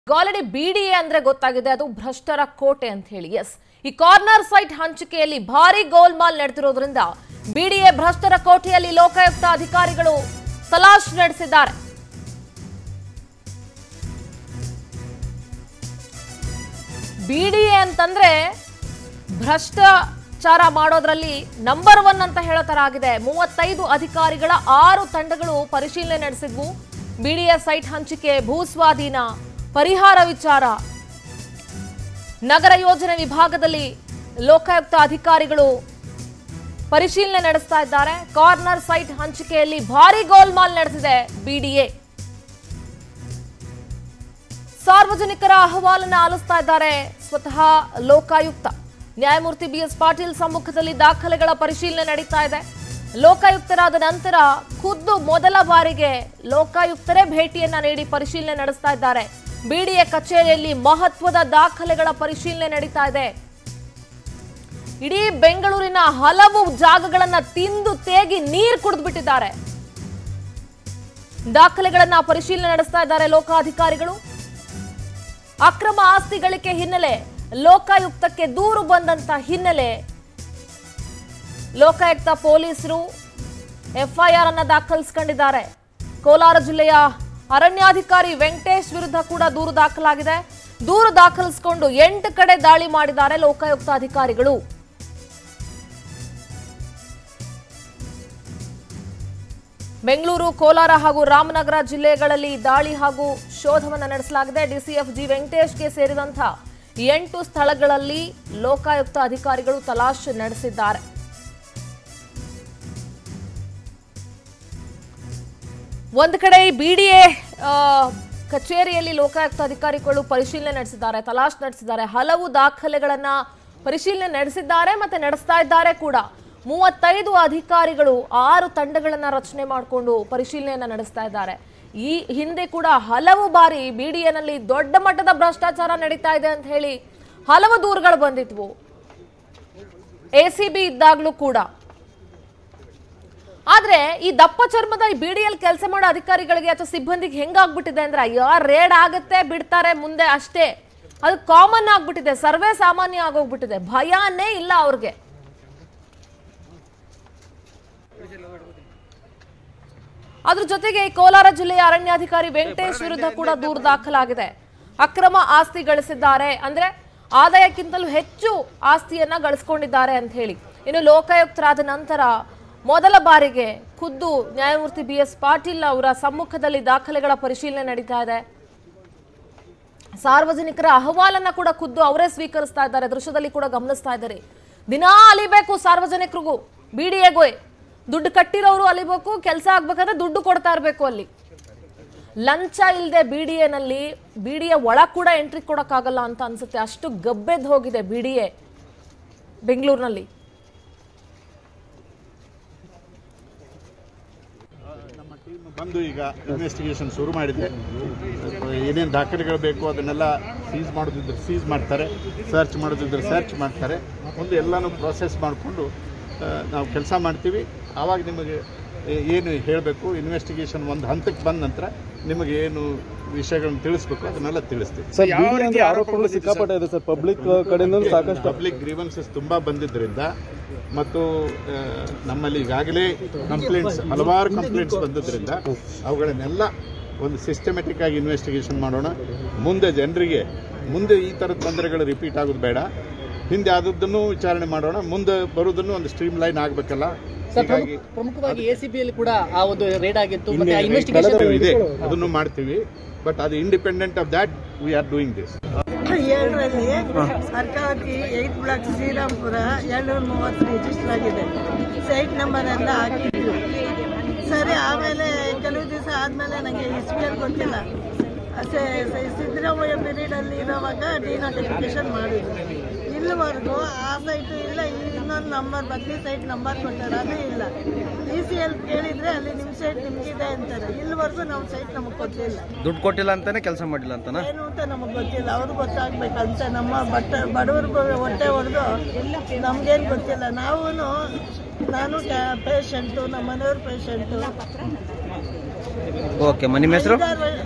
Already BDA ಅಂದ್ರೆ ಗೊತ್ತಾಗಿದೆ ಅದು ಭ್ರಷ್ಟರ ಕೋಟೆ ಅಂತ ಹೇಳಿ ಎಸ್ ಈ ಕಾರ್ನರ್ ಸೈಟ್ ಹಂಚಿಕೆಯಲ್ಲಿ ಭಾರಿ ಗೋಲ್ಮಾಲ್ ನಡೆದಿರೋದ್ರಿಂದ ಬಿಡಿಎ ಭ್ರಷ್ಟರ ಕೋಟೆಯಲ್ಲಿ ಲೋಕಾಯುಕ್ತ ಅಧಿಕಾರಿಗಳು ತಲಾಶ್ ನಡೆಸಿದ್ದಾರೆ ಬಿಡಿಎ ಅಂತಂದ್ರೆ ಭ್ರಷ್ಟಾಚಾರ ಮಾಡೋದ್ರಲ್ಲಿ ನಂಬರ್ ಒನ್ ಅಂತ ಹೇಳೋ ತರ ಆಗಿದೆ ಮೂವತ್ತೈದು ಅಧಿಕಾರಿಗಳ ಆರು ತಂಡಗಳು ಪರಿಶೀಲನೆ ನಡೆಸಿದ್ವು ಬಿಡಿಎ ಸೈಟ್ ಹಂಚಿಕೆ ಭೂಸ್ವಾಧೀನ ಪರಿಹಾರ ವಿಚಾರ ನಗರ ಯೋಜನೆ ವಿಭಾಗದಲ್ಲಿ ಲೋಕಾಯುಕ್ತ ಅಧಿಕಾರಿಗಳು ಪರಿಶೀಲನೆ ನಡೆಸ್ತಾ ಇದ್ದಾರೆ ಕಾರ್ನರ್ ಸೈಟ್ ಹಂಚಿಕೆಯಲ್ಲಿ ಭಾರಿ ಗೋಲ್ಮಾಲ್ ನಡೆದಿದೆ ಬಿಡಿಎ ಸಾರ್ವಜನಿಕರ ಅಹವಾಲನ್ನ ಆಲಿಸ್ತಾ ಇದ್ದಾರೆ ಸ್ವತಃ ಲೋಕಾಯುಕ್ತ ನ್ಯಾಯಮೂರ್ತಿ ಬಿಎಸ್ ಪಾಟೀಲ್ ಸಮ್ಮುಖದಲ್ಲಿ ದಾಖಲೆಗಳ ಪರಿಶೀಲನೆ ನಡೀತಾ ಇದೆ ಲೋಕಾಯುಕ್ತರಾದ ನಂತರ ಖುದ್ದು ಮೊದಲ ಬಾರಿಗೆ ಲೋಕಾಯುಕ್ತರೇ ಭೇಟಿಯನ್ನ ನೀಡಿ ಪರಿಶೀಲನೆ ನಡೆಸ್ತಾ ಇದ್ದಾರೆ ಬಿಡಿಎ ಕಚೇರಿಯಲ್ಲಿ ಮಹತ್ವದ ದಾಖಲೆಗಳ ಪರಿಶೀಲನೆ ನಡೀತಾ ಇದೆ ಇಡೀ ಬೆಂಗಳೂರಿನ ಹಲವು ಜಾಗಗಳನ್ನ ತಿಂದು ತೇಗಿ ನೀರು ಕುಡಿದು ಬಿಟ್ಟಿದ್ದಾರೆ ದಾಖಲೆಗಳನ್ನ ಪರಿಶೀಲನೆ ನಡೆಸ್ತಾ ಇದ್ದಾರೆ ಲೋಕಾಧಿಕಾರಿಗಳು ಅಕ್ರಮ ಆಸ್ತಿ ಗಳಿಕೆ ಹಿನ್ನೆಲೆ ಲೋಕಾಯುಕ್ತಕ್ಕೆ ದೂರು ಬಂದಂತ ಹಿನ್ನೆಲೆ ಲೋಕಾಯುಕ್ತ ಪೊಲೀಸರು ಎಫ್ಐಆರ್ ಅನ್ನ ದಾಖಲಿಸಿಕೊಂಡಿದ್ದಾರೆ ಕೋಲಾರ ಜಿಲ್ಲೆಯ ಅರಣ್ಯಾಧಿಕಾರಿ ವೆಂಕಟೇಶ್ ವಿರುದ್ಧ ಕೂಡ ದೂರು ದಾಖಲಾಗಿದೆ ದೂರು ದಾಖಲಿಸಿಕೊಂಡು ಎಂಟು ಕಡೆ ದಾಳಿ ಮಾಡಿದ್ದಾರೆ ಲೋಕಾಯುಕ್ತ ಅಧಿಕಾರಿಗಳು ಬೆಂಗಳೂರು ಕೋಲಾರ ಹಾಗೂ ರಾಮನಗರ ಜಿಲ್ಲೆಗಳಲ್ಲಿ ದಾಳಿ ಹಾಗೂ ಶೋಧವನ್ನು ನಡೆಸಲಾಗಿದೆ ಡಿಸಿಎಫ್ ಜಿ ವೆಂಕಟೇಶ್ಗೆ ಸೇರಿದಂಥ ಎಂಟು ಸ್ಥಳಗಳಲ್ಲಿ ಲೋಕಾಯುಕ್ತ ಅಧಿಕಾರಿಗಳು ತಲಾಶ್ ನಡೆಸಿದ್ದಾರೆ ಒಂದು ಕಡೆ ಈ ಬಿಡಿಎ ಕಚೇರಿಯಲ್ಲಿ ಲೋಕಾಯುಕ್ತ ಅಧಿಕಾರಿಗಳು ಪರಿಶೀಲನೆ ನಡೆಸಿದ್ದಾರೆ ತಲಾಶ್ ನಡೆಸಿದ್ದಾರೆ ಹಲವು ದಾಖಲೆಗಳನ್ನ ಪರಿಶೀಲನೆ ನಡೆಸಿದ್ದಾರೆ ಮತ್ತೆ ನಡೆಸ್ತಾ ಇದ್ದಾರೆ ಕೂಡ ಮೂವತ್ತೈದು ಅಧಿಕಾರಿಗಳು ಆರು ತಂಡಗಳನ್ನ ರಚನೆ ಮಾಡಿಕೊಂಡು ಪರಿಶೀಲನೆಯನ್ನ ನಡೆಸ್ತಾ ಇದ್ದಾರೆ ಈ ಹಿಂದೆ ಕೂಡ ಹಲವು ಬಾರಿ ಬಿಡಿಎನಲ್ಲಿ ದೊಡ್ಡ ಮಟ್ಟದ ಭ್ರಷ್ಟಾಚಾರ ನಡೀತಾ ಇದೆ ಅಂತ ಹೇಳಿ ಹಲವು ದೂರುಗಳು ಬಂದಿದ್ವು ಎಸಿಬಿ ಇದ್ದಾಗ್ಲೂ ಕೂಡ ಆದ್ರೆ ಈ ದಪ್ಪ ಚರ್ಮದ ಈ ಬಿಡಿಎಲ್ ಕೆಲಸ ಮಾಡೋ ಅಧಿಕಾರಿಗಳಿಗೆ ಅಥವಾ ಸಿಬ್ಬಂದಿಗೆ ಹೆಂಗಾಗ್ಬಿಟ್ಟಿದೆ ಅಂದ್ರೆ ಅಯ್ಯೋ ರೇಡ್ ಆಗುತ್ತೆ ಬಿಡ್ತಾರೆ ಮುಂದೆ ಅಷ್ಟೇ ಅದು ಕಾಮನ್ ಆಗ್ಬಿಟ್ಟಿದೆ ಸರ್ವೇ ಸಾಮಾನ್ಯ ಆಗೋಗ್ಬಿಟ್ಟಿದೆ ಭಯನೇ ಇಲ್ಲ ಅವ್ರಿಗೆ ಅದ್ರ ಜೊತೆಗೆ ಈ ಕೋಲಾರ ಜಿಲ್ಲೆಯ ಅರಣ್ಯಾಧಿಕಾರಿ ವೆಂಕಟೇಶ್ ವಿರುದ್ಧ ಕೂಡ ದೂರು ದಾಖಲಾಗಿದೆ ಅಕ್ರಮ ಆಸ್ತಿ ಗಳಿಸಿದ್ದಾರೆ ಅಂದ್ರೆ ಆದಾಯಕ್ಕಿಂತಲೂ ಹೆಚ್ಚು ಆಸ್ತಿಯನ್ನ ಗಳಿಸ್ಕೊಂಡಿದ್ದಾರೆ ಅಂತ ಹೇಳಿ ಇನ್ನು ಲೋಕಾಯುಕ್ತರಾದ ನಂತರ ಮೊದಲ ಬಾರಿಗೆ ಖುದ್ದು ನ್ಯಾಯಮೂರ್ತಿ ಬಿ ಎಸ್ ಪಾಟೀಲ್ ಅವರ ಸಮ್ಮುಖದಲ್ಲಿ ದಾಖಲೆಗಳ ಪರಿಶೀಲನೆ ನಡೀತಾ ಇದೆ ಸಾರ್ವಜನಿಕರ ಅಹವಾಲನ್ನ ಕೂಡ ಖುದ್ದು ಅವರೇ ಸ್ವೀಕರಿಸ್ತಾ ಇದ್ದಾರೆ ದೃಶ್ಯದಲ್ಲಿ ಕೂಡ ಗಮನಿಸ್ತಾ ಇದ್ದಾರೆ ದಿನಾ ಅಲಿಬೇಕು ಸಾರ್ವಜನಿಕರಿಗೂ ಬಿಡಿಎಗೂ ದುಡ್ಡು ಕಟ್ಟಿರೋರು ಅಲಿಬೇಕು ಕೆಲಸ ಆಗ್ಬೇಕಂದ್ರೆ ದುಡ್ಡು ಕೊಡ್ತಾ ಇರಬೇಕು ಅಲ್ಲಿ ಲಂಚ ಇಲ್ಲದೆ ಬಿಡಿಎನಲ್ಲಿ ಬಿಡಿಎ ಒಳ ಕೂಡ ಎಂಟ್ರಿ ಕೊಡಕ್ಕಾಗಲ್ಲ ಅಂತ ಅನ್ಸುತ್ತೆ ಅಷ್ಟು ಗಬ್ಬೆದ್ದು ಹೋಗಿದೆ ಬಿಡಿಎ ಬೆಂಗಳೂರಿನಲ್ಲಿ ನಮ್ಮ ಟೀಮ್ ಬಂದು ಈಗ ಇನ್ವೆಸ್ಟಿಗೇಷನ್ ಶುರು ಮಾಡಿದೆ ಏನೇನು ದಾಖಲೆಗಳು ಬೇಕು ಅದನ್ನೆಲ್ಲ ಸೀಸ್ ಮಾಡೋದಿದ್ರೆ ಸೀಸ್ ಮಾಡ್ತಾರೆ ಸರ್ಚ್ ಮಾಡೋದಿದ್ರೆ ಸರ್ಚ್ ಮಾಡ್ತಾರೆ ಒಂದು ಎಲ್ಲನೂ ಪ್ರೋಸೆಸ್ ಮಾಡಿಕೊಂಡು ನಾವು ಕೆಲಸ ಮಾಡ್ತೀವಿ ಆವಾಗ ನಿಮಗೆ ಏ- ಏನು ಹೇಳಬೇಕು ಇನ್ವೆಸ್ಟಿಗೇಷನ್ ಒಂದು ಹಂತಕ್ಕೆ ಬಂದ ನಂತರ ನಿಮಗೆ ಏನು ವಿಷಯಗಳನ್ನು ತಿಳಿಸ್ಬೇಕು ಅದನ್ನೆಲ್ಲ ತಿಳಿಸ್ತೀವಿ ಸರ್ ಬಿಡಿ ಅಂದ್ರೆ ಆರೋಪಗಳು ಸಿಕ್ಕಾಪಟ್ಟೆ ಇದೆ ಸರ್ ಪಬ್ಲಿಕ್ ಕಡೆಯಿಂದ ಸಾಕಷ್ಟು ಪಬ್ಲಿಕ್ ಗ್ರೀವೆನ್ಸಸ್ ತುಂಬ ಬಂದಿದ್ದರಿಂದ ಮತ್ತು ಆ, ನಮ್ಮಲ್ಲಿ ಈಗಾಗಲೇ ಕಂಪ್ಲೇಂಟ್ಸ್ ಹಲವಾರು ಕಂಪ್ಲೇಂಟ್ಸ್ ಬಂದಿದ್ದರಿಂದ ಅವುಗಳನ್ನೆಲ್ಲ ಒಂದು ಸಿಸ್ಟಮೆಟಿಕ್ ಆಗಿ ಇನ್ವೆಸ್ಟಿಗೇಷನ್ ಮಾಡೋಣ ಮುಂದೆ ಜನರಿಗೆ ಮುಂದೆ ಈ ಥರದ ತೊಂದರೆಗಳು ರಿಪೀಟ್ ಆಗೋದು ಬೇಡ ಹಿಂದೆ ಆದದ್ದನ್ನು ವಿಚಾರಣೆ ಮಾಡೋಣ ಮುಂದೆ ಬರೋದನ್ನು ಒಂದು ಸ್ಟ್ರೀಮ್ ಲೈನ್ ಆಗಬೇಕಲ್ಲ ಹೀಗಾಗಿ ಪ್ರಮುಖವಾಗಿ ಎಸಿಬಿಯಲ್ಲಿ ಕೂಡ ಆ ಒಂದು ರೇಡ್ ಆಗಿತ್ತು ಮತ್ತೆ ಆ ಇನ್ವೆಸ್ಟಿಗೇಷನ್ ಇದೆ ಅದನ್ನು ಮಾಡ್ತೀವಿ ಬಟ್ ಅದು independent of that we are doing this ಏಳರಲ್ಲಿ ಅರ್ಕಾವತಿ ಏಯ್ತ್ ಬ್ಲಾಕ್ ಶ್ರೀರಾಮ್ಪುರ ಏಳ್ನೂರ ಮೂವತ್ತು ರಿಜಿಸ್ಟರ್ ಆಗಿದೆ ಸೈಟ್ ನಂಬರ್ ಎಲ್ಲ ಹಾಕಿದ್ರು ಸರಿ ಆಮೇಲೆ ಕೆಲವು ದಿವಸ ಆದಮೇಲೆ ನನಗೆ ಹಿಸ್ಟ್ರಿಯಲ್ಲಿ ಗೊತ್ತಿಲ್ಲ ಸೆ- ಸೆ- ಸಿದ್ದರಾಮಯ್ಯ ಪೀರಿಯಡಲ್ಲಿ ಇರೋವಾಗ ಡಿನೋಟಿಫಿಕೇಶನ್ ಮಾಡಿದ್ರು ಇಲ್ಲಿವರೆಗೂ ಆ ಸೈಟು ಇಲ್ಲ ಈ ಇನ್ನೊಂದು ನಂಬರ್ ಬದಲಿ ಸೈಟ್ ನಂಬರ್ ಕೊಟ್ಟಾರೆ ಅದು ಇಲ್ಲ ಇ ಸಿ ಎಲ್ ಕೇಳಿದರೆ ಅಲ್ಲಿ ನಿಮ್ಮ ಸೈಟ್ ನಿಮಗಿದೆ ಅಂತಾರೆ ಇಲ್ಲಿವರೆಗೂ ನಮ್ಮ ಸೈಟ್ ನಮಗೆ ಗೊತ್ತಿಲ್ಲ ದುಡ್ಡು ಕೊಟ್ಟಿಲ್ಲ ಅಂತಾನೆ ಕೆಲಸ ಮಾಡಿಲ್ಲ ಅಂತನಾ ಏನು ಅಂತ ನಮಗೆ ಗೊತ್ತಿಲ್ಲ ಅವ್ರು ಗೊತ್ತಾಗ್ಬೇಕಂತ ನಮ್ಮ ಬಟ್ಟ ಬಡವ್ರ ಹೊಟ್ಟೆ ಹೊಡೆದು ನಮ್ಗೇನು ಗೊತ್ತಿಲ್ಲ ನಾವು ನಾನು ಪೇಷಂಟು ನಮ್ಮ ಮನೆಯವ್ರ ಪೇಷಂಟು ಓಕೆ ನಿಮ್ಮ ಹೆಸರು ಐದಾರು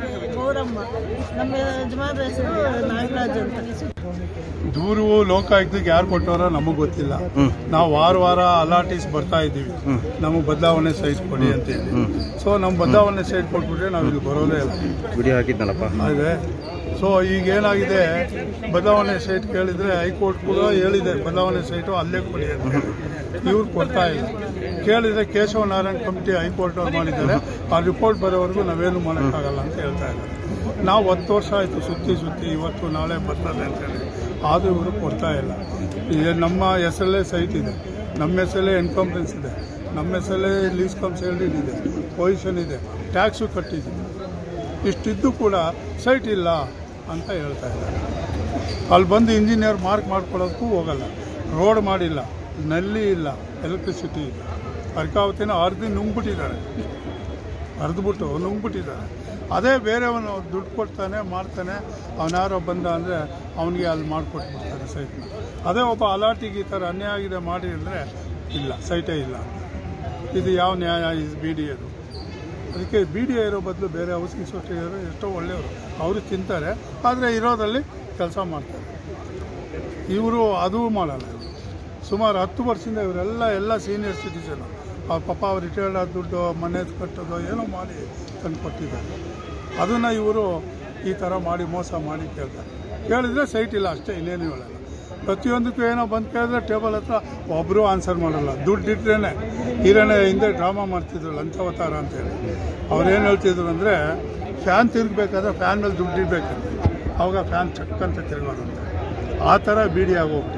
ಗೌರಮ್ಮ ನಮ್ಮ ಯಜಮಾನ್ರ ಹೆಸರು ನಾಗರಾಜ್ ಅಂತ ದೂರು ಲೋಕಾಯುಕ್ತಕ್ಕೆ ಯಾರು ಕೊಟ್ಟವರೋ ನಮಗೆ ಗೊತ್ತಿಲ್ಲ ನಾವು ವಾರ ವಾರ ಅಲಾಟೀಸ್ ಬರ್ತಾ ಇದ್ದೀವಿ ನಮಗೆ ಬದಲಾವಣೆ ಸೈಟ್ ಕೊಡಿ ಅಂತ ಹೇಳಿ ಸೊ ನಮ್ಮ ಬದಲಾವಣೆ ಸೈಟ್ ಕೊಟ್ಬಿಟ್ರೆ ನಾವು ಇಲ್ಲಿ ಬರೋದೇ ಇಲ್ಲ ವಿಡಿಯೋ ಹಾಕಿದ್ನಲ್ಲಪ್ಪ ಹಾಗೆ ಸೊ ಈಗ ಏನಾಗಿದೆ ಬದಲಾವಣೆ ಸೈಟ್ ಕೇಳಿದ್ರೆ ಹೈಕೋರ್ಟ್ ಕೂಡ ಹೇಳಿದೆ ಬದಲಾವಣೆ ಸೈಟು ಅಲ್ಲೇ ಕೊಡಿ ಅಂತ ಹೇಳಿ. ಇವ್ರು ಕೊಡ್ತಾ ಇಲ್ಲ ಕೇಳಿದ್ರೆ ಕೇಶವ ನಾರಾಯಣ್ ಕಮಿಟಿ ಹೈಕೋರ್ಟ್ ಅವ್ರು ಮಾಡಿದ್ದಾರೆ ಆ ರಿಪೋರ್ಟ್ ಬರೋವರೆಗೂ ನಾವೇನು ಮಾಡೋಕ್ಕಾಗಲ್ಲ ಅಂತ ಹೇಳ್ತಾ ಇದ್ದಾರೆ ನಾವು ಹತ್ತು ವರ್ಷ ಆಯಿತು ಸುತ್ತಿ ಸುತ್ತಿ ಇವತ್ತು ನಾಳೆ ಬರ್ತದೆ ಅಂತೇಳಿ ಆದರೂ ಇವರು ಕೊಡ್ತಾ ಇಲ್ಲ ಈಗ ನಮ್ಮ ಹೆಸರಲ್ಲೇ ಸೈಟ್ ಇದೆ ನಮ್ಮ ಹೆಸರಲ್ಲೇ ಎನ್ಕಂಪ್ರೆನ್ಸ್ ಇದೆ ನಮ್ಮ ಹೆಸರಲ್ಲೇ ಲೀಸ್ ಕಮ್ ಸೇಲ್ಡಿನ್ ಇದೆ ಪೊಸಿಷನ್ ಇದೆ ಟ್ಯಾಕ್ಸು ಕಟ್ಟಿದ್ದೀವಿ ಇಷ್ಟಿದ್ದು ಕೂಡ ಸೈಟ್ ಇಲ್ಲ ಅಂತ ಹೇಳ್ತಾ ಇದ್ದಾರೆ ಅಲ್ಲಿ ಬಂದು ಇಂಜಿನಿಯರ್ ಮಾರ್ಕ್ ಮಾಡ್ಕೊಳ್ಳೋದಕ್ಕೂ ಹೋಗಲ್ಲ ರೋಡ್ ಮಾಡಿಲ್ಲ ನಲ್ಲಿ ಇಲ್ಲ ಎಲೆಕ್ಟ್ರಿಸಿಟಿ ಇಲ್ಲ ಅರ್ಕಾವತಿನ ಅರ್ಧಿ ನುಂಗ್ಬಿಟ್ಟಿದ್ದಾರೆ ಅರ್ದ್ಬಿಟ್ಟು ನುಂಗ್ಬಿಟ್ಟಿದ್ದಾರೆ ಅದೇ ಬೇರೆಯವನು ದುಡ್ಡು ಕೊಡ್ತಾನೆ ಮಾಡ್ತಾನೆ ಅವನಾರೋ ಬಂದ ಅಂದರೆ ಅವನಿಗೆ ಅಲ್ಲಿ ಮಾಡಿಕೊಟ್ಬಿಡ್ತಾರೆ ಸೈಟ್ನ ಅದೇ ಒಬ್ಬ ಅಲಾಟಿಗೆ ಈ ಥರ ಅನ್ಯಾಯ ಆಗಿದೆ ಮಾಡಿ ಅಂದರೆ ಇಲ್ಲ ಸೈಟೇ ಇಲ್ಲ ಇದು ಯಾವ ನ್ಯಾಯ ಇದು ಬಿ ಡಿ ಅದು ಅದಕ್ಕೆ ಬಿ ಡಿ ಇರೋ ಬದಲು ಬೇರೆ ಹೌಸಿಂಗ್ ಸೊಸೈಟಿ ಇರೋ ಎಷ್ಟೋ ಒಳ್ಳೆಯವರು ಅವರು ತಿಂತಾರೆ ಆದರೆ ಇರೋದಲ್ಲಿ ಕೆಲಸ ಮಾಡ್ತಾರೆ ಇವರು ಅದೂ ಮಾಡಲ್ಲ ಇವ್ರು. ಸುಮಾರು ಹತ್ತು ವರ್ಷದಿಂದ ಇವರೆಲ್ಲ ಎಲ್ಲ ಸೀನಿಯರ್ ಸಿಟಿಸನು ಅವ್ರ ಪಾಪ ಅವ್ರು ರಿಟೈರ್ಡ್ ಆದ ದುಡ್ಡು ಮನೆ ಕಟ್ಟೋದು ಏನೋ ಮಾಡಿ ತಂದು ಕೊಟ್ಟಿದ್ದಾರೆ ಅದನ್ನು ಇವರು ಈ ಥರ ಮಾಡಿ ಮೋಸ ಮಾಡಿ ಕೇಳ್ತಾರೆ ಕೇಳಿದ್ರೆ ಸೈಟ್ ಇಲ್ಲ ಅಷ್ಟೇ ಇನ್ನೇನು ಹೇಳಲ್ಲ ಪ್ರತಿಯೊಂದಕ್ಕೂ ಏನೋ ಬಂದು ಕೇಳಿದ್ರೆ ಟೇಬಲ್ ಹತ್ರ ಒಬ್ಬರು ಆನ್ಸರ್ ಮಾಡಲ್ಲ ದುಡ್ಡು ಇಟ್ರೇನೆ ಹಿರೇನೆ ಹಿಂದೆ ಡ್ರಾಮಾ ಮಾಡ್ತಿದ್ರು ಲಂಚಾವತಾರ ಅಂತೇಳಿ ಅವ್ರೇನು ಹೇಳ್ತಿದ್ರು ಅಂದರೆ ಫ್ಯಾನ್ ತಿರುಗಬೇಕಾದ್ರೆ ಫ್ಯಾನ್ ಮೇಲೆ ದುಡ್ಡು ಇಡಬೇಕಂತೆ ಅವಾಗ ಫ್ಯಾನ್ ಚಕ್ ಅಂತ ತಿರುಗೋದಂತೆ ಆ ಥರ ಬೀಡಿ ಆಗೋಗ್ಬಿಟ್ಟಿದೆ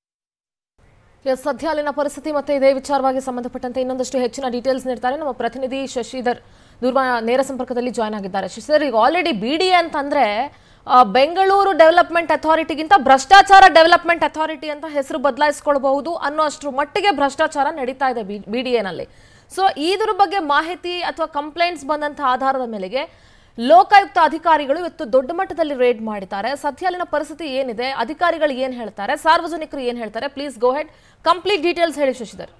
ಎಸ್ ಸದ್ಯ ಅಲ್ಲಿನ ಪರಿಸ್ಥಿತಿ ಮತ್ತೆ ಇದೇ ವಿಚಾರವಾಗಿ ಸಂಬಂಧಪಟ್ಟಂತೆ ಇನ್ನೊಂದಷ್ಟು ಹೆಚ್ಚಿನ ಡೀಟೇಲ್ಸ್ ನೀಡ್ತಾರೆ ನಮ್ಮ ಪ್ರತಿನಿಧಿ ಶಶಿಧರ್ ದೂರವಾಣಿ ನೇರ ಸಂಪರ್ಕದಲ್ಲಿ ಜಾಯ್ನ್ ಆಗಿದ್ದಾರೆ ಶಶಿಧರ್ ಈಗ ಆಲ್ರೆಡಿ ಬಿ ಡಿ ಅಂತಂದ್ರೆ ಆ, ಬೆಂಗಳೂರು ಡೆವಲಪ್ಮೆಂಟ್ ಅಥಾರಿಟಿಗಿಂತ ಭ್ರಷ್ಟಾಚಾರ ಡೆವಲಪ್ಮೆಂಟ್ ಅಥಾರಿಟಿ ಅಂತ ಹೆಸರು ಬದಲಾಯಿಸ್ಕೊಳ್ಬಹುದು ಅನ್ನೋ ಅಷ್ಟರ ಮಟ್ಟಿಗೆ ಭ್ರಷ್ಟಾಚಾರ ನಡೀತಾ ಇದೆ ಬಿ ಡಿ ಎನಲ್ಲಿ ಸೊ ಇದ್ರ ಬಗ್ಗೆ ಮಾಹಿತಿ ಅಥವಾ ಕಂಪ್ಲೇಂಟ್ಸ್ ಬಂದಂತಹ ಆಧಾರದ ಮೇಲೆಗೆ ಲೋಕಾಯುಕ್ತ ಅಧಿಕಾರಿಗಳು ಇವತ್ತು ದೊಡ್ಡ ಮಟ್ಟದಲ್ಲಿ ರೇಡ್ ಮಾಡಿದ್ದಾರೆ ಸದ್ಯ ಅಲ್ಲಿನ ಪರಿಸ್ಥಿತಿ ಏನಿದೆ ಅಧಿಕಾರಿಗಳು ಏನ್ ಹೇಳ್ತಾರೆ ಸಾರ್ವಜನಿಕರು ಏನ್ ಹೇಳ್ತಾರೆ please go head complete details ಹೇಳಿ ಶಶಿಧರ್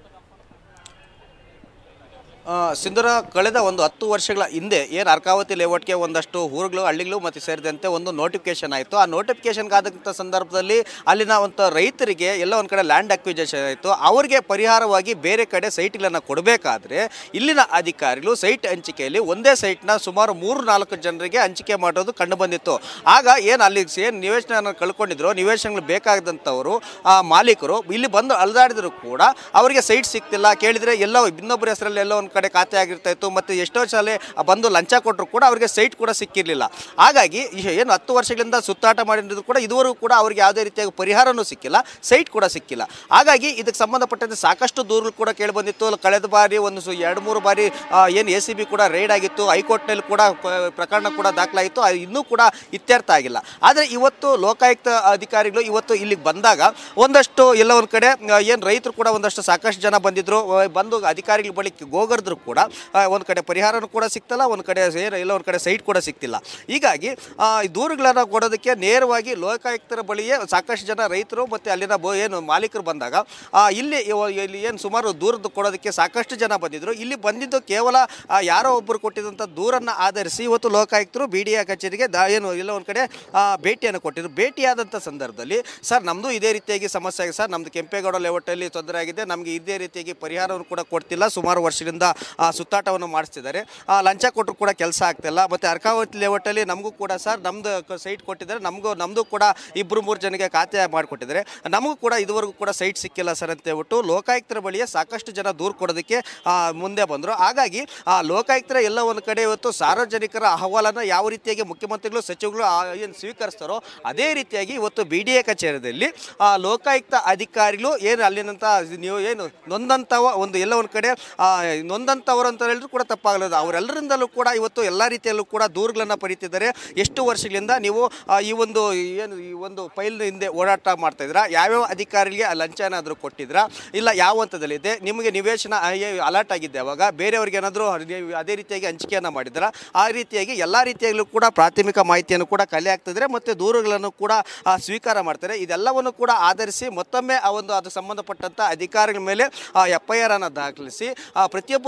ಆ, ಸಿಂಧೂರ ಕಳೆದ ಒಂದು ಹತ್ತು ವರ್ಷಗಳ ಹಿಂದೆ ಏನು ಅರ್ಕಾವತಿ ಲೇಔಟ್ಗೆ ಒಂದಷ್ಟು ಊರುಗಳು ಹಳ್ಳಿಗಳು ಮತ್ತು ಸೇರಿದಂತೆ ಒಂದು ನೋಟಿಫಿಕೇಶನ್ ಆಯಿತು ಆ ನೋಟಿಫಿಕೇಶನ್ ಆದಂಥ ಸಂದರ್ಭದಲ್ಲಿ ಅಲ್ಲಿನ ಒಂದು ರೈತರಿಗೆ ಎಲ್ಲ ಒಂದು ಕಡೆ ಲ್ಯಾಂಡ್ ಅಕ್ವಿಜೇಷನ್ ಆಯಿತು ಅವರಿಗೆ ಪರಿಹಾರವಾಗಿ ಬೇರೆ ಕಡೆ ಸೈಟ್ಗಳನ್ನು ಕೊಡಬೇಕಾದ್ರೆ ಇಲ್ಲಿನ ಅಧಿಕಾರಿಗಳು ಸೈಟ್ ಹಂಚಿಕೆಯಲ್ಲಿ ಒಂದೇ ಸೈಟ್ನ ಸುಮಾರು ಮೂರು ನಾಲ್ಕು ಜನರಿಗೆ ಹಂಚಿಕೆ ಮಾಡೋದು ಕಂಡು ಬಂದಿತ್ತು ಆಗ ಏನು ಅಲ್ಲಿ ಏನು ನಿವೇಶನ ಕಳ್ಕೊಂಡಿದ್ರು ನಿವೇಶನಗಳು ಬೇಕಾದಂಥವರು ಆ ಮಾಲೀಕರು ಇಲ್ಲಿ ಬಂದು ಅಲ್ದಾಡಿದ್ರು ಕೂಡ ಅವರಿಗೆ ಸೈಟ್ ಸಿಗ್ತಿಲ್ಲ ಕೇಳಿದರೆ ಎಲ್ಲೋ ಇನ್ನೊಬ್ಬರ ಹೆಸರಲ್ಲಿ ಎಲ್ಲೋ ಒಂದು ಕಡೆ ಖಾತೆ ಆಗಿರ್ತಾ ಇತ್ತು ಮತ್ತು ಎಷ್ಟೋ ಸಲ ಬಂದು ಲಂಚ ಕೊಟ್ಟರು ಕೂಡ ಅವರಿಗೆ ಸೈಟ್ ಕೂಡ ಸಿಕ್ಕಿರಲಿಲ್ಲ ಹಾಗಾಗಿ ಈ ಏನು ಹತ್ತು ವರ್ಷಗಳಿಂದ ಸುತ್ತಾಟ ಮಾಡಿದ್ರು ಕೂಡ ಇದುವರೆಗೂ ಕೂಡ ಅವರಿಗೆ ಯಾವುದೇ ರೀತಿಯಾಗಿ ಪರಿಹಾರನೂ ಸಿಕ್ಕಿಲ್ಲ ಸೈಟ್ ಕೂಡ ಸಿಕ್ಕಿಲ್ಲ ಹಾಗಾಗಿ ಇದಕ್ಕೆ ಸಂಬಂಧಪಟ್ಟಂತೆ ಸಾಕಷ್ಟು ದೂರಗಳು ಕೂಡ ಕೇಳಿಬಂದಿತ್ತು ಕಳೆದ ಬಾರಿ ಒಂದು ಸು ಎರಡು ಮೂರು ಬಾರಿ ಏನು ಎ ಸಿ ಬಿ ಕೂಡ ರೈಡ್ ಆಗಿತ್ತು ಹೈಕೋರ್ಟ್ನಲ್ಲಿ ಕೂಡ ಪ- ಪ್ರಕರಣ ಕೂಡ ದಾಖಲಾಗಿತ್ತು ಅದು ಇನ್ನೂ ಕೂಡ ಇತ್ಯರ್ಥ ಆಗಿಲ್ಲ ಆದರೆ ಇವತ್ತು ಲೋಕಾಯುಕ್ತ ಅಧಿಕಾರಿಗಳು ಇವತ್ತು ಇಲ್ಲಿಗೆ ಬಂದಾಗ ಒಂದಷ್ಟು ಎಲ್ಲ ಒಂದು ಕಡೆ ಏನು ರೈತರು ಕೂಡ ಒಂದಷ್ಟು ಸಾಕಷ್ಟು ಜನ ಬಂದಿದ್ರು ಆ, ಬಂದು ಅಧಿಕಾರಿಗಳ ಬಳಿ ಗೋಗರ್ದ್ರು ಕೂಡ ಒಂದು ಕಡೆ ಪರಿಹಾರನೂ ಕೂಡ ಸಿಗ್ತಲ್ಲ ಒಂದು ಕಡೆ ಏನು ಎಲ್ಲ ಒಂದು ಕಡೆ ಸೈಟ್ ಕೂಡ ಸಿಗ್ತಿಲ್ಲ ಹೀಗಾಗಿ ಆ, ಈ ದೂರುಗಳನ್ನು ಕೊಡೋದಕ್ಕೆ ನೇರವಾಗಿ ಲೋಕಾಯುಕ್ತರ ಬಳಿಯೇ ಸಾಕಷ್ಟು ಜನ ರೈತರು ಮತ್ತು ಅಲ್ಲಿನ ಬೋ ಏನು ಮಾಲೀಕರು ಬಂದಾಗ ಆ, ಇಲ್ಲಿ ಇವ- ಇಲ್ಲಿ ಏನು ಸುಮಾರು ದೂರದ್ದು ಕೊಡೋದಕ್ಕೆ ಸಾಕಷ್ಟು ಜನ ಬಂದಿದ್ದರು ಇಲ್ಲಿ ಬಂದಿದ್ದು ಕೇವಲ ಆ, ಯಾರೋ ಒಬ್ಬರು ಕೊಟ್ಟಿದ್ದಂಥ ದೂರನ್ನು ಆಧರಿಸಿ ಇವತ್ತು ಲೋಕಾಯುಕ್ತರು ಬಿ ಡಿ ಎ ಕಚೇರಿಗೆ ದಾ ಏನು ಎಲ್ಲ ಒಂದು ಕಡೆ ಆ, ಭೇಟಿಯನ್ನು ಕೊಟ್ಟಿದ್ರು ಭೇಟಿಯಾದಂಥ ಸಂದರ್ಭದಲ್ಲಿ ಸರ್ ನಮ್ಮದು ಇದೇ ರೀತಿಯಾಗಿ ಸಮಸ್ಯೆ ಆಗಿದೆ ಸರ್ ನಮ್ಮದು ಕೆಂಪೇಗೌಡ ಲೇಔಟಲ್ಲಿ ತೊಂದರೆ ಆಗಿದೆ ನಮಗೆ ಇದೇ ರೀತಿಯಾಗಿ ಪರಿಹಾರವನ್ನು ಕೂಡ ಕೊಡ್ತಿಲ್ಲ ಸುಮಾರು ವರ್ಷದಿಂದ ಆ, ಸುತ್ತಾಟವನ್ನು ಮಾಡಿಸ್ತಿದ್ದಾರೆ ಆ, ಲಂಚ ಕೊಟ್ಟರು ಕೂಡ ಕೆಲಸ ಆಗ್ತಿಲ್ಲ ಮತ್ತು ಅರ್ಕಾವತಿ ಲೇಔಟಲ್ಲಿ ನಮಗೂ ಕೂಡ ಸರ್ ನಮ್ಮದು ಸೈಟ್ ಕೊಟ್ಟಿದ್ದಾರೆ ನಮಗೂ ನಮ್ಮದು ಕೂಡ ಇಬ್ಬರು ಮೂರು ಜನಕ್ಕೆ ಖಾತೆ ಮಾಡಿಕೊಟ್ಟಿದ್ದಾರೆ ನಮಗೂ ಕೂಡ ಇದುವರೆಗೂ ಕೂಡ ಸೈಟ್ ಸಿಕ್ಕಿಲ್ಲ ಸರ್ ಅಂತ ಹೇಳ್ಬಿಟ್ಟು ಲೋಕಾಯುಕ್ತರ ಬಳಿಯೇ ಸಾಕಷ್ಟು ಜನ ದೂರು ಕೊಡೋದಕ್ಕೆ ಆ, ಮುಂದೆ ಬಂದರು ಹಾಗಾಗಿ ಆ ಲೋಕಾಯುಕ್ತರ ಎಲ್ಲ ಒಂದು ಕಡೆ ಇವತ್ತು ಸಾರ್ವಜನಿಕರ ಅಹವಾಲನ್ನು ಯಾವ ರೀತಿಯಾಗಿ ಮುಖ್ಯಮಂತ್ರಿಗಳು ಸಚಿವಗಳು ಏನು ಸ್ವೀಕರಿಸ್ತಾರೋ ಅದೇ ರೀತಿಯಾಗಿ ಇವತ್ತು ಬಿ ಡಿ ಎ ಕಚೇರಿಯಲ್ಲಿ ಆ, ಲೋಕಾಯುಕ್ತ ಅಧಿಕಾರಿಗಳು ಏನು ಅಲ್ಲಿನಂತ ನೀವು ಏನು ನೊಂದಂಥವ ಒಂದು ಎಲ್ಲ ಒಂದು ಕಡೆ ಆ, ನೊಂದಂಥವರು ಅಂತ ಹೇಳಿದ್ರು ಕೂಡ ತಪ್ಪಾಗಲ್ಲ ಅವರೆಲ್ಲರಿಂದಲೂ ಕೂಡ ಇವತ್ತು ಎಲ್ಲ ರೀತಿಯಲ್ಲೂ ಕೂಡ ದೂರುಗಳನ್ನು ಪಡಿತಿದ್ದಾರೆ ಎಷ್ಟು ವರ್ಷಗಳಿಂದ ನೀವು ಆ, ಈ ಒಂದು ಏನು ಈ ಒಂದು ಫೈಲ್ ಹಿಂದೆ ಓಡಾಟ ಮಾಡ್ತಾ ಇದ್ದೀರಾ ಯಾವ್ಯಾವ ಅಧಿಕಾರಿಗೆ ಆ ಲಂಚ ಏನಾದರೂ ಕೊಟ್ಟಿದ್ರಾ ಇಲ್ಲ ಯಾವ ಹಂತದಲ್ಲಿದೆ ನಿಮಗೆ ನಿವೇಶನ ಅಲರ್ಟ್ ಆಗಿದ್ದೆ ಅವಾಗ ಬೇರೆಯವ್ರಿಗೆ ಏನಾದರೂ ನೀವು ಅದೇ ರೀತಿಯಾಗಿ ಹಂಚಿಕೆಯನ್ನು ಮಾಡಿದ್ರಾ ಆ ರೀತಿಯಾಗಿ ಎಲ್ಲ ರೀತಿಯಾಗಲೂ ಕೂಡ ಪ್ರಾಥಮಿಕ ಮಾಹಿತಿಯನ್ನು ಕೂಡ ಕಲೆ ಆಗ್ತಿದ್ದಾರೆ ಮತ್ತು ದೂರುಗಳನ್ನು ಕೂಡ ಆ, ಸ್ವೀಕಾರ ಮಾಡ್ತಾರೆ ಇದೆಲ್ಲವನ್ನು ಕೂಡ ಆಧರಿಸಿ ಮತ್ತೊಮ್ಮೆ ಆ ಒಂದು ಅದು ಸಂಬಂಧಪಟ್ಟಂಥ ಅಧಿಕಾರಿಗಳ ಮೇಲೆ ಎಫ್ ಐ ಆರ್ ಅನ್ನು ದಾಖಲಿಸಿ ಆ, ಪ್ರತಿಯೊಬ್ಬರು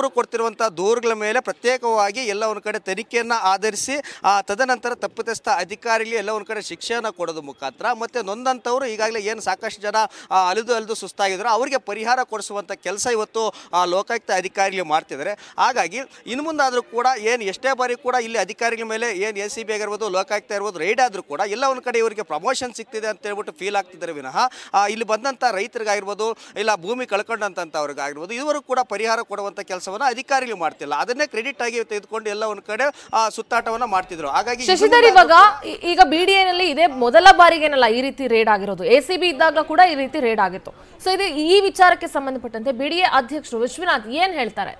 ಅವರು ಕೊಡ್ತಿರುವಂಥ ದೂರುಗಳ ಮೇಲೆ ಪ್ರತ್ಯೇಕವಾಗಿ ಎಲ್ಲ ಒಂದು ಕಡೆ ತನಿಖೆಯನ್ನು ಆಧರಿಸಿ ಆ, ತದನಂತರ ತಪ್ಪಿತಸ್ಥ ಅಧಿಕಾರಿಗಳಿಗೆ ಎಲ್ಲ ಒಂದು ಕಡೆ ಶಿಕ್ಷೆಯನ್ನು ಕೊಡೋದು ಮುಖಾಂತರ ಮತ್ತು ನೊಂದಂಥವರು ಈಗಾಗಲೇ ಏನು ಸಾಕಷ್ಟು ಜನ ಆ, ಅಲಿದು ಅಲಿದು ಸುಸ್ತಾಗಿದ್ರು ಅವರಿಗೆ ಪರಿಹಾರ ಕೊಡಿಸುವಂಥ ಕೆಲಸ ಇವತ್ತು ಆ, ಲೋಕಾಯುಕ್ತ ಅಧಿಕಾರಿಗಳು ಮಾಡ್ತಿದ್ದಾರೆ ಹಾಗಾಗಿ ಇನ್ನು ಮುಂದಾದರೂ ಕೂಡ ಏನು ಎಷ್ಟೇ ಬಾರಿ ಕೂಡ ಇಲ್ಲಿ ಅಧಿಕಾರಿಗಳ ಮೇಲೆ ಏನು ಎ ಸಿ ಬಿ ಆಗಿರ್ಬೋದು ಲೋಕಾಯುಕ್ತ ಇರ್ಬೋದು ರೈಡ್ ಆದರೂ ಕೂಡ ಎಲ್ಲ ಒಂದು ಕಡೆ ಇವರಿಗೆ ಪ್ರಮೋಷನ್ ಸಿಗ್ತಿದೆ ಅಂತ ಹೇಳ್ಬಿಟ್ಟು ಫೀಲ್ ಆಗ್ತಿದ್ದಾರೆ ವಿನಃ ಆ, ಇಲ್ಲಿ ಬಂದಂಥ ರೈತರಿಗಾಗಿರ್ಬೋದು ಇಲ್ಲ ಭೂಮಿ ಕಳ್ಕೊಂಡಂಥವ್ರಿಗಾಗಿರ್ಬೋದು ಇವರು ಕೂಡ ಪರಿಹಾರ ಕೊಡುವಂಥ ಕೆಲಸವನ್ನು ಅಧಿಕಾರಿಗಳು ಮಾಡ್ತಿಲ್ಲ ಅದನ್ನೇ ಕ್ರೆಡಿಟ್ ಆಗಿ ತೆಗೆದುಕೊಂಡು ಎಲ್ಲ ಒಂದು ಕಡೆ ಆ, ಸುತ್ತಾಟವನ್ನು ಮಾಡ್ತಿದ್ರು ಹಾಗಾಗಿ ಇನ್ನು ಶಶಿಧರ್ ಮುಂದೆ ಇವಾಗ ಈ- ಈಗ ಬಿಡಿಎನಲ್ಲಿ ಇದೇ ಮೊದಲ ಬಾರಿಗೇನಲ್ಲ ಈ ರೀತಿ ರೇಡ್ ಆಗಿರೋದು ಎ ಸಿ ಬಿ ಇದ್ದಾಗ ಕೂಡ ಈ ರೀತಿ ರೇಡ್ ಆಗಿತ್ತು ಸೊ ಇದು ಈ ವಿಚಾರಕ್ಕೆ ಸಂಬಂಧಪಟ್ಟಂತೆ ಬಿಡಿಎ ಅಧ್ಯಕ್ಷರು ವಿಶ್ವನಾಥ್ ಏನ್ ಹೇಳ್ತಾರೆ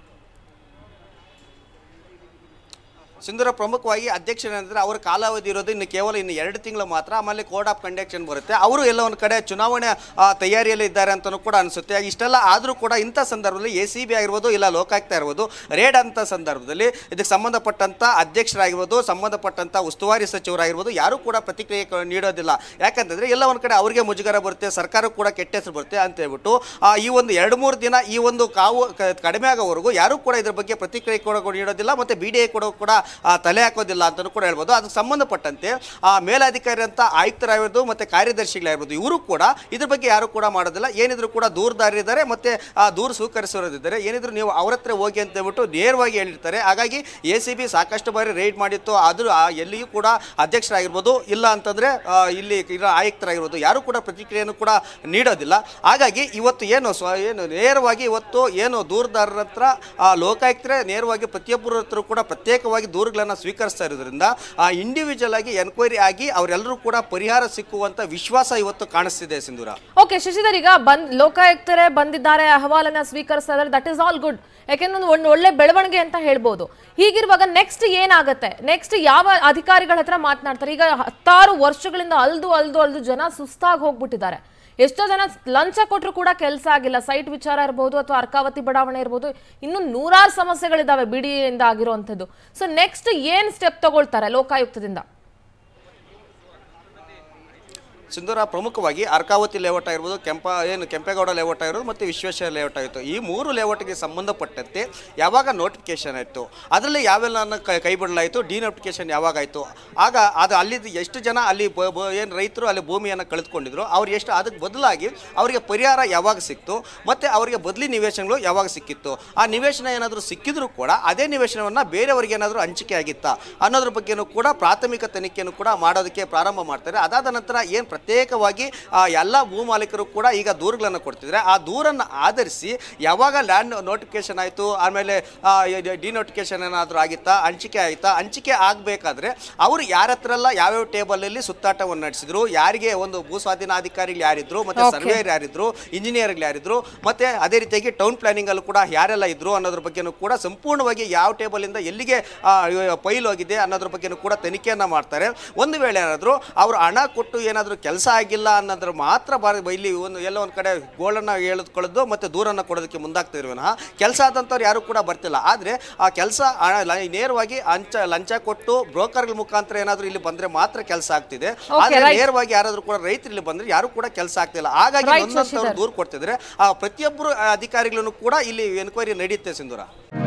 ಸಿಂಧೂರ ಪ್ರಮುಖವಾಗಿ ಅಧ್ಯಕ್ಷರೇನಂದ್ರೆ ಅವರ ಕಾಲಾವಧಿ ಇರೋದು ಇನ್ನು ಕೇವಲ ಇನ್ನು ಎರಡು ತಿಂಗಳು ಮಾತ್ರ ಆಮೇಲೆ ಕೋಡ್ ಆಫ್ ಕಂಡಕ್ಷನ್ ಬರುತ್ತೆ ಅವರು ಎಲ್ಲ ಒಂದು ಕಡೆ ಚುನಾವಣೆ ಆ, ತಯಾರಿಯಲ್ಲಿ ಇದ್ದಾರೆ ಅಂತಲೂ ಕೂಡ ಅನಿಸುತ್ತೆ ಇಷ್ಟೆಲ್ಲ ಆದರೂ ಕೂಡ ಇಂಥ ಸಂದರ್ಭದಲ್ಲಿ ಎ ಸಿ ಬಿ ಆಗಿರ್ಬೋದು ಇಲ್ಲ ಲೋಕಾಯುಕ್ತ ಇರ್ಬೋದು ರೇಡ್ ಅಂತ ಸಂದರ್ಭದಲ್ಲಿ ಇದಕ್ಕೆ ಸಂಬಂಧಪಟ್ಟಂಥ ಅಧ್ಯಕ್ಷರಾಗಿರ್ಬೋದು ಸಂಬಂಧಪಟ್ಟಂಥ ಉಸ್ತುವಾರಿ ಸಚಿವರಾಗಿರ್ಬೋದು ಯಾರೂ ಕೂಡ ಪ್ರತಿಕ್ರಿಯೆ ಕ- ನೀಡೋದಿಲ್ಲ ಯಾಕಂತಂದ್ರೆ ಎಲ್ಲ ಒಂದು ಕಡೆ ಅವರಿಗೆ ಮುಜುಗರ ಬರುತ್ತೆ ಸರ್ಕಾರ ಕೂಡ ಕೆಟ್ಟ ಹೆಸರು ಬರುತ್ತೆ ಅಂತ ಹೇಳ್ಬಿಟ್ಟು ಆ, ಈ ಒಂದು ಎರಡು ಮೂರು ದಿನ ಈ ಒಂದು ಕಾವು ಕ- ಕಡಿಮೆ ಆಗೋವರೆಗೂ ಯಾರೂ ಕೂಡ ಇದ್ರ ಬಗ್ಗೆ ಪ್ರತಿಕ್ರಿಯೆ ಕೂಡ ನೀಡೋದಿಲ್ಲ ಮತ್ತು ಬಿ ಡಿ ಐ ಕೂಡ ಕೂಡ ಆ, ತಲೆ ಹಾಕೋದಿಲ್ಲ ಅಂತಲೂ ಕೂಡ ಹೇಳ್ಬೋದು ಅದಕ್ಕೆ ಸಂಬಂಧಪಟ್ಟಂತೆ ಆ ಮೇಲಾಧಿಕಾರಿ ಅಂತ ಆಯುಕ್ತರಾಗಿರ್ಬೋದು ಮತ್ತು ಕಾರ್ಯದರ್ಶಿಗಳಾಗಿರ್ಬೋದು ಇವರು ಕೂಡ ಇದ್ರ ಬಗ್ಗೆ ಯಾರು ಕೂಡ ಮಾಡೋದಿಲ್ಲ ಏನಿದ್ರು ಕೂಡ ದೂರದಾರಿದ್ದಾರೆ ಮತ್ತು ಆ ದೂರು ಸ್ವೀಕರಿಸೋರಿದ್ದಾರೆ ಏನಿದ್ರು ನೀವು ಅವ್ರ ಹತ್ರ ಹೋಗಿ ಅಂತ ಹೇಳ್ಬಿಟ್ಟು ನೇರವಾಗಿ ಹೇಳಿರ್ತಾರೆ ಹಾಗಾಗಿ ಎ ಸಿ ಬಿ ಸಾಕಷ್ಟು ಬಾರಿ ರೈಡ್ ಮಾಡಿತ್ತು ಆದರೂ ಆ ಎಲ್ಲಿಯೂ ಕೂಡ ಅಧ್ಯಕ್ಷರಾಗಿರ್ಬೋದು ಇಲ್ಲ ಅಂತಂದರೆ ಇಲ್ಲಿ ಇರೋ ಆಯುಕ್ತರಾಗಿರ್ಬೋದು ಯಾರು ಕೂಡ ಪ್ರತಿಕ್ರಿಯೆಯನ್ನು ಕೂಡ ನೀಡೋದಿಲ್ಲ ಹಾಗಾಗಿ ಇವತ್ತು ಏನು ಸ್ವ ಏನು ನೇರವಾಗಿ ಇವತ್ತು ಏನು ದೂರದಾರರ ಹತ್ರ ಆ ಲೋಕಾಯುಕ್ತರೇ ನೇರವಾಗಿ ಪ್ರತಿಯೊಬ್ಬರ ಹತ್ರ ಕೂಡ ಪ್ರತ್ಯೇಕವಾಗಿ ದೂರುಗಳನ್ನು ಸ್ವೀಕರಿಸ್ತಾ ಇರೋದ್ರಿಂದ ಆ ಇಂಡಿವಿಜುವಲ್ ಆಗಿ ಎನ್ಕ್ವೈರಿ ಆಗಿ ಅವರೆಲ್ಲರೂ ಕೂಡ ಪರಿಹಾರ ಸಿಕ್ಕುವಂಥ ವಿಶ್ವಾಸ ಇವತ್ತು ಕಾಣಿಸ್ತಿದೆ ಸಿಂಧೂರ ಓಕೆ ಶಶಿಧರ್ ಈಗ ಬಂದ್ ಲೋಕಾಯುಕ್ತರೇ ಬಂದಿದ್ದಾರೆ ಅಹವಾಲನ್ನ ಸ್ವೀಕರಿಸ್ತಾ ಇದ್ದಾರೆ ದಟ್ ಇಸ್ ಆಲ್ ಗುಡ್ ಯಾಕೆಂದ್ರೆ ಒಂದು ಒಂದು ಒಳ್ಳೆ ಬೆಳವಣಿಗೆ ಅಂತ ಹೇಳ್ಬೋದು ಹೀಗಿರುವಾಗ ನೆಕ್ಸ್ಟ್ ಏನಾಗುತ್ತೆ ನೆಕ್ಸ್ಟ್ ಯಾವ ಅಧಿಕಾರಿಗಳ ಹತ್ರ ಮಾತನಾಡ್ತಾರೆ ಈಗ ಹತ್ತಾರು ವರ್ಷಗಳಿಂದ ಅಲ್ದು ಅಲ್ದು ಅಲ್ದು ಜನ ಸುಸ್ತಾಗಿ ಹೋಗ್ಬಿಟ್ಟಿದ್ದಾರೆ ಎಷ್ಟೋ ಜನ ಲಂಚ ಕೊಟ್ಟರು ಕೂಡ ಕೆಲಸ ಆಗಿಲ್ಲ ಸೈಟ್ ವಿಚಾರ ಇರ್ಬೋದು ಅಥವಾ ಅರ್ಕಾವತಿ ಬಡಾವಣೆ ಇರ್ಬೋದು ಇನ್ನು ನೂರಾರು ಸಮಸ್ಯೆಗಳಿದಾವೆ ಬಿಡಿಯಿಂದ ಆಗಿರುವಂಥದ್ದು ಸೊ ನೆಕ್ಸ್ಟ್ ಏನ್ ಸ್ಟೆಪ್ ತಗೊಳ್ತಾರೆ ಲೋಕಾಯುಕ್ತದಿಂದ ಸಿಂಧೂರ ಪ್ರಮುಖವಾಗಿ ಅರ್ಕಾವತಿ ಲೇಔಟ್ ಆಗಿರ್ಬೋದು ಕೆಂಪ ಏನು ಕೆಂಪೇಗೌಡ ಲೇಔಟ್ ಆಗಿರೋದು ಮತ್ತು ವಿಶ್ವೇಶ್ವರ ಲೇಔಟ್ ಆಗಿತ್ತು ಈ ಮೂರು ಲೇಔಟ್ಗೆ ಸಂಬಂಧಪಟ್ಟಂತೆ ಯಾವಾಗ ನೋಟಿಫಿಕೇಶನ್ ಆಯಿತು ಅದರಲ್ಲಿ ಯಾವೆಲ್ಲ ಕೈ ಕೈ ಬಿಡಲಾಯಿತು ಡಿನೋಟಿಫಿಕೇಶನ್ ಯಾವಾಗ ಆಯಿತು ಆಗ ಅದು ಅಲ್ಲಿ ಎಷ್ಟು ಜನ ಅಲ್ಲಿ ಏನು ರೈತರು ಅಲ್ಲಿ ಭೂಮಿಯನ್ನು ಕಳೆದುಕೊಂಡಿದ್ರು ಅವ್ರು ಎಷ್ಟು ಅದಕ್ಕೆ ಬದಲಾಗಿ ಅವರಿಗೆ ಪರಿಹಾರ ಯಾವಾಗ ಸಿಕ್ತು ಮತ್ತು ಅವರಿಗೆ ಬದಲಿ ನಿವೇಶನಗಳು ಯಾವಾಗ ಸಿಕ್ಕಿತ್ತು ಆ ನಿವೇಶನ ಏನಾದರೂ ಸಿಕ್ಕಿದ್ರು ಕೂಡ ಅದೇ ನಿವೇಶನವನ್ನು ಬೇರೆಯವರಿಗೆ ಏನಾದರೂ ಹಂಚಿಕೆ ಆಗಿತ್ತಾ ಅನ್ನೋದ್ರ ಬಗ್ಗೆನೂ ಕೂಡ ಪ್ರಾಥಮಿಕ ತನಿಖೆಯನ್ನು ಕೂಡ ಮಾಡೋದಕ್ಕೆ ಪ್ರಾರಂಭ ಮಾಡ್ತಾರೆ ಅದಾದ ನಂತರ ಏನು ಪ್ರತ್ಯೇಕವಾಗಿ ಆ, ಎಲ್ಲ ಭೂ ಮಾಲೀಕರು ಕೂಡ ಈಗ ದೂರುಗಳನ್ನು ಕೊಡ್ತಿದ್ದಾರೆ ಆ ದೂರನ್ನು ಆಧರಿಸಿ ಯಾವಾಗ ಲ್ಯಾಂಡ್ ನೋಟಿಫಿಕೇಶನ್ ಆಯಿತು ಆಮೇಲೆ ಡಿನೋಟಿಫಿಕೇಶನ್ ಏನಾದರೂ ಆಗಿತ್ತಾ ಹಂಚಿಕೆ ಆಯಿತಾ ಹಂಚಿಕೆ ಆಗಬೇಕಾದ್ರೆ ಅವರು ಯಾರ ಹತ್ರ ಎಲ್ಲ ಯಾವ್ಯಾವ ಟೇಬಲಲ್ಲಿ ಸುತ್ತಾಟವನ್ನು ನಡೆಸಿದ್ರು ಯಾರಿಗೆ ಒಂದು ಭೂ ಸ್ವಾಧೀನಾಧಿಕಾರಿಗಳು ಯಾರಿದ್ರು ಮತ್ತೆ Okay. ಸರ್ವೇಯರ್ ಯಾರಿದ್ರು ಇಂಜಿನಿಯರ್ಗಳು ಯಾರಿದ್ರು ಮತ್ತೆ ಅದೇ ರೀತಿಯಾಗಿ ಟೌನ್ ಪ್ಲಾನಿಂಗ್ ಅಲ್ಲೂ ಕೂಡ ಯಾರೆಲ್ಲ ಇದ್ರು ಅನ್ನೋದ್ರ ಬಗ್ಗೆನೂ ಕೂಡ ಸಂಪೂರ್ಣವಾಗಿ ಯಾವ ಟೇಬಲಿಂದ ಎಲ್ಲಿಗೆ ಆ, ಪೈಲ್ ಹೋಗಿದೆ ಅನ್ನೋದ್ರ ಬಗ್ಗೆನೂ ಕೂಡ ತನಿಖೆಯನ್ನ ಮಾಡ್ತಾರೆ ಒಂದು ವೇಳೆ ಏನಾದರೂ ಅವರು ಹಣ ಕೊಟ್ಟು ಏನಾದರೂ ಕೆಲಸ ಆಗಿಲ್ಲ ಅನ್ನೋದ್ರ ಮಾತ್ರ ಬಾರಿ ಇಲ್ಲಿ ಒಂದು ಎಲ್ಲ ಒಂದು ಕಡೆ ಗೋಳನ್ನು ಎಳೆದುಕೊಳ್ಳೋದು ಮತ್ತೆ ದೂರನ್ನು ಕೊಡೋದಕ್ಕೆ ಮುಂದಾಗ್ತಿದ್ರು ವಿನಃ ಕೆಲಸ ಆದಂಥವ್ರು ಯಾರು ಕೂಡ ಬರ್ತಿಲ್ಲ ಆದರೆ ಆ ಕೆಲಸ ನೇರವಾಗಿ ಅಂಚ ಲಂಚ ಕೊಟ್ಟು ಬ್ರೋಕರ್ಗಳ ಮುಖಾಂತರ ಏನಾದರೂ ಇಲ್ಲಿ ಬಂದ್ರೆ ಮಾತ್ರ ಕೆಲಸ ಆಗ್ತಿದೆ ಆದರೆ right. ನೇರವಾಗಿ ಯಾರಾದರೂ ಕೂಡ ರೈತರು ಇಲ್ಲಿ ಬಂದ್ರೆ ಯಾರು ಕೂಡ ಕೆಲಸ ಆಗ್ತಿಲ್ಲ ಹಾಗಾಗಿ Right, ನೊಂದಂಥವ್ರು ಶಶಿಧರ್. ದೂರು ಕೊಡ್ತಿದ್ರೆ ಆ ಪ್ರತಿಯೊಬ್ಬರು ಅಧಿಕಾರಿಗಳನ್ನು ಕೂಡ ಇಲ್ಲಿ ಎನ್ಕ್ವೈರಿ ನಡೆಯುತ್ತೆ ಸಿಂಧೂರ